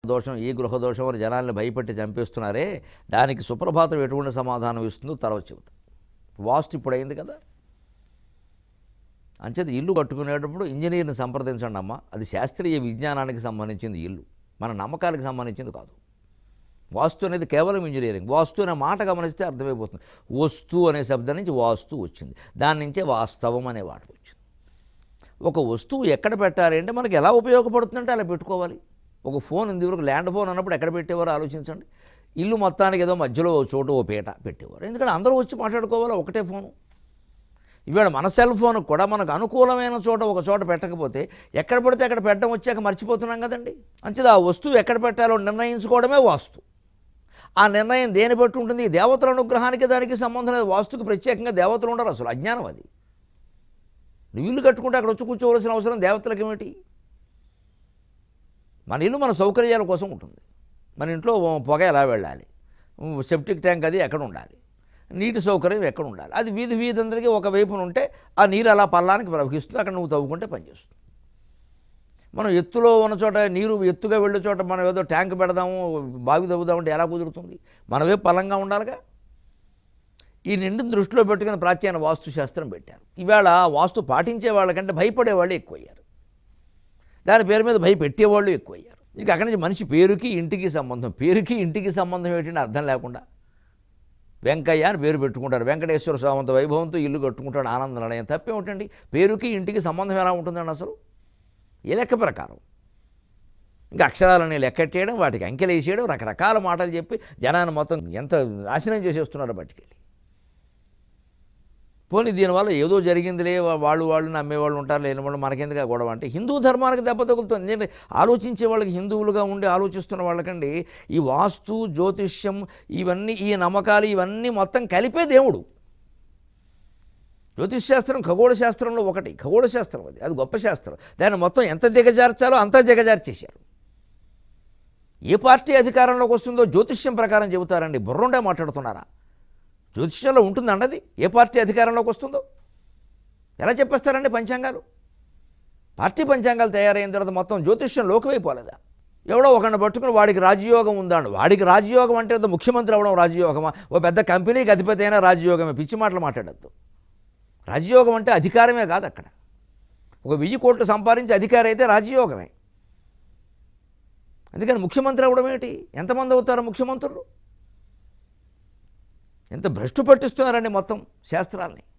దోషం ఈ గృహ దోషం అని జనాల్ని భయపెట్టి చంపేస్తున్నారే దానికి సుప్రభాతం ఎటువంటి సమాధానం ఇస్తుందో తర్వాత చెబుతా వాస్తు ఇప్పుడు అయింది కదా అంచేది ఇల్లు కట్టుకునేటప్పుడు ఇంజనీర్ని సంప్రదించండి అమ్మ అది శాస్త్రీయ విజ్ఞానానికి సంబంధించింది ఇల్లు మన నమ్మకాలకు సంబంధించింది కాదు వాస్తు అనేది కేవలం ఇంజనీరింగ్ వాస్తు అనే మాట గమనిస్తే అర్థమైపోతుంది వస్తు అనే శబ్దం నుంచి వాస్తు వచ్చింది దాని నుంచే వాస్తవం అనే వాటి వచ్చింది ఒక వస్తువు ఎక్కడ పెట్టాలి అంటే మనకి ఎలా ఉపయోగపడుతుందంటే అలా పెట్టుకోవాలి ఒక ఫోన్ ఉంది వరకు ల్యాండ్ ఫోన్ అన్నప్పుడు ఎక్కడ పెట్టేవారో ఆలోచించండి ఇల్లు మొత్తానికి ఏదో మధ్యలో ఓ చోటు ఓ పీట పెట్టేవారు ఎందుకంటే అందరూ వచ్చి మాట్లాడుకోవాలి ఒకటే ఫోను ఇవాళ మన సెల్ ఫోన్ కూడా మనకు అనుకూలమైన చోట ఒక చోట పెట్టకపోతే ఎక్కడ పడితే అక్కడ పెట్టడం వచ్చాక మర్చిపోతున్నాం కదండి అంచేది ఆ వస్తువు ఎక్కడ పెట్టాలో నిర్ణయించుకోవడమే వాస్తు ఆ నిర్ణయం దేని బట్టి ఉంటుంది ఈ దేవతల అనుగ్రహానికి దానికి సంబంధం లేదు వాస్తుకు ప్రత్యేకంగా దేవతలు ఉండరు అసలు అజ్ఞానం అది నువ్వు ఇల్లు కట్టుకుంటే అక్కడ వచ్చి కూర్చోవలసిన అవసరం దేవతలకు ఏమిటి మన ఇల్లు మన సౌకర్యాల కోసం ఉంటుంది మన ఇంట్లో పొగ ఎలా వెళ్ళాలి సెప్టిక్ ట్యాంక్ అది ఎక్కడ ఉండాలి నీటి సౌకర్యం ఎక్కడ ఉండాలి అది వీధి వీధి అందరికీ ఒక వైపున ఉంటే ఆ నీరు అలా పల్లానికి ప్రవహిస్తుంది అక్కడ నువ్వు తవ్వుకుంటే పనిచేస్తుంది మనం ఎత్తులో ఉన్న చోట నీరు ఎత్తుగా వెళ్ళే చోట మనం ఏదో ట్యాంక్ పెడదాము బావి తవ్వుదామంటే ఎలా కుదురుతుంది మనవే పలంగా ఉండాలిగా ఈ నిండుని దృష్టిలో పెట్టుకుని ప్రాచీన వాస్తు శాస్త్రం పెట్టారు ఇవాళ వాస్తు పాటించే వాళ్ళకంటే భయపడే వాళ్ళు ఎక్కువయ్యారు దాని పేరు మీద భయపెట్టేవాళ్ళు ఎక్కువయ్యారు ఇక అక్కడి నుంచి మనిషి పేరుకి ఇంటికి సంబంధం పేరుకి ఇంటికి సంబంధం ఏంటంటే అర్థం లేకుండా వెంకయ్య అని పేరు పెట్టుకుంటారు వెంకటేశ్వర స్వామంత వైభవంతో ఇల్లు కట్టుకుంటాడు ఆనంద నిలయం తప్పేమిటండి పేరుకి ఇంటికి సంబంధం ఎలా ఉంటుందండి అసలు ఏ లెక్క ప్రకారం ఇంకా అక్షరాలని లెక్కెట్టేయడం వాటికి అంకెలు వేసేయడం రకరకాల మాటలు చెప్పి జనాన్ని మొత్తం ఎంత నాశనం చేసేస్తున్నారు బయటికెళ్ళి పోనీ దీనివల్ల ఏదో జరిగిందిలే వా- వాళ్ళు వాళ్ళు నమ్మేవాళ్ళు ఉంటారు లేని వాళ్ళు మనకెందుకు ఆ గొడవ అంటే హిందూ ధర్మానికి దెబ్బ తగులుతుంది ఎందుకంటే ఆలోచించే వాళ్ళకి హిందువులుగా ఉండి ఆలోచిస్తున్న వాళ్ళకండి ఈ వాస్తు జ్యోతిష్యం ఇవన్నీ ఈ నమ్మకాలు ఇవన్నీ మొత్తం కలిపే దేవుడు జ్యోతిష్ శాస్త్రం ఖగోళ శాస్త్రంలో ఒకటి ఖగోళ శాస్త్రం అది అది గొప్ప శాస్త్రం దాన్ని మొత్తం ఎంత దిగజార్చాలో అంత దిగజార్చేశారు ఏ పార్టీ అధికారంలోకి వస్తుందో జ్యోతిష్యం ప్రకారం చెబుతారండి బుర్రుండే మాట్లాడుతున్నారా జ్యోతిష్యంలో ఉంటుందండి అది ఏ పార్టీ అధికారంలోకి వస్తుందో ఎలా చెప్పేస్తారండి పంచాంగాలు పార్టీ పంచాంగాలు తయారైన తర్వాత మొత్తం జ్యోతిష్యం లోకమైపోలేదా ఎవడో ఒకరిని పట్టుకుని వాడికి రాజయోగం ఉందాడు వాడికి రాజయోగం అంటే ఏదో ముఖ్యమంత్రి అవ్వడం రాజయోగమా ఓ పెద్ద కంపెనీకి అధిపతి అయినా రాజయోగమే పిచ్చి మాటలు మాట్లాడద్దు రాజయోగం అంటే అధికారమే కాదు అక్కడ ఒక వెయ్యి కోట్లు సంపాదించి అధికారి అయితే రాజయోగమే అందుకని ముఖ్యమంత్రి అవ్వడం ఏంటి ఎంతమంది అవుతారు ముఖ్యమంత్రులు ఎంత భ్రష్టు పట్టిస్తున్నారండి మొత్తం శాస్త్రాల్ని